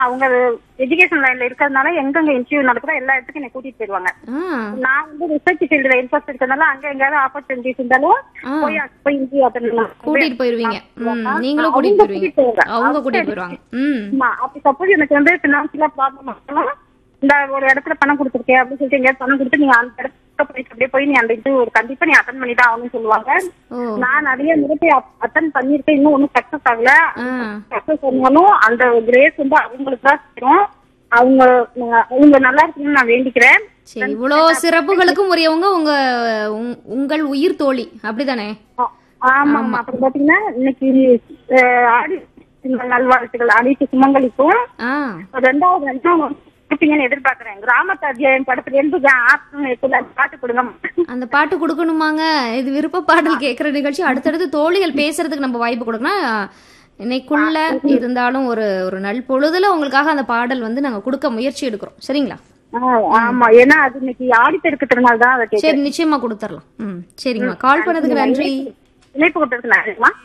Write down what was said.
அவங்க எஜுகேஷன் லைன்ல இருக்கிறதுனால எங்கெங்க இன்டர்வியூ நடக்குதோ எல்லா இடத்துக்கும் என்னை கூட்டிட்டு போயிருவாங்க ஆ நான் வந்து ரிசர்ச் ஃபீல்டுல இன்ட்ரெஸ்ட் இருக்கிறதுனால அங்க எங்கயாவது ஆப்பர்ச்சுனிட்டிஸ் இருந்தாலும் ஆ. போய் அங்க போய் இன்டர்வியூ அட்டன் பண்ணலாம் கூட்டிட்டு போயிருவீங்க ம் நீங்களும் அவங்க கூட்டிட்டு கூட்டிட்டு போயிருவீங்க போவாங்க. அவங்க அவங்க கூட்டிட்டு போயிருவாங்க ம் ஆமா அப்படி சப்போஸ் எனக்கு வந்து பினான்சியலா ப்ராப்ளம் ஆகணும் இந்த ஒரு இடத்துல பணம் கொடுத்துருக்கேன் அப்படின்னு சொல்லிட்டு எங்கேயாவது பணம் கொடுத்து நீங்க அந்த இடத்துக்கு போயிட்டு அப்படியே போய் நீ அந்த இது ஒரு கண்டிப்பா நீ அட்டன் பண்ணி தான் ஆகணும்னு சொல்லுவாங்க ஓ நான் நிறைய முறை போய் அட்டன் பண்ணிருக்கேன் இன்னும் ஒன்றும் சக்சஸ் ஆகல ஆ சக்சஸ் ஆனாலும் அந்த கிரேஸ் வந்து அவங்களுக்கு தான் சேரும் அவங்க அவங்க நல்லா இருக்கணும்னு நான் வேண்டிக்கிறேன் சரி இவ்வளோ சிறப்புகளுக்கும் உரியவங்க உங்க உங்- உங்கள் உயிர் தோழி அப்படிதானே ஆ- ஆமா ஆமா அப்புறம் பாத்தீங்கன்னா இன்னைக்கு அஹ், ஆடி நல்வாழ்த்துக்கள் அனைத்து சுமங்கலிக்கும் ஆ ரெண்டாவது வந்து கொடுப்பீங்கன்னு எதிர்பார்க்கிறேன் கிராமத்து அத்தியாயம் படத்துல இருந்து ஆற்று பாட்டு கொடுங்க அந்த பாட்டு கொடுக்கணுமாங்க இது விருப்ப பாடல் கேட்குற நிகழ்ச்சி அடுத்தடுத்து தோழிகள் பேசுறதுக்கு நம்ம வாய்ப்பு கொடுக்கணும் இன்னைக்குள்ள இருந்தாலும் ஒரு ஒரு நல் பொழுதுல உங்களுக்காக அந்த பாடல் வந்து நாங்க கொடுக்க முயற்சி எடுக்கிறோம் சரிங்களா ஆ, ஆமா ஏன்னா அது இன்னைக்கு ஆடித்தெடுக்கிறதுனால தான் அதை கேட்கிறேன் சரி நிச்சயமா கொடுத்துடலாம் ம் சரிங்கம்மா கால் பண்ணதுக்கு நன்றி இணைப்பு கொடுத்ததுக்கு நன்றிமா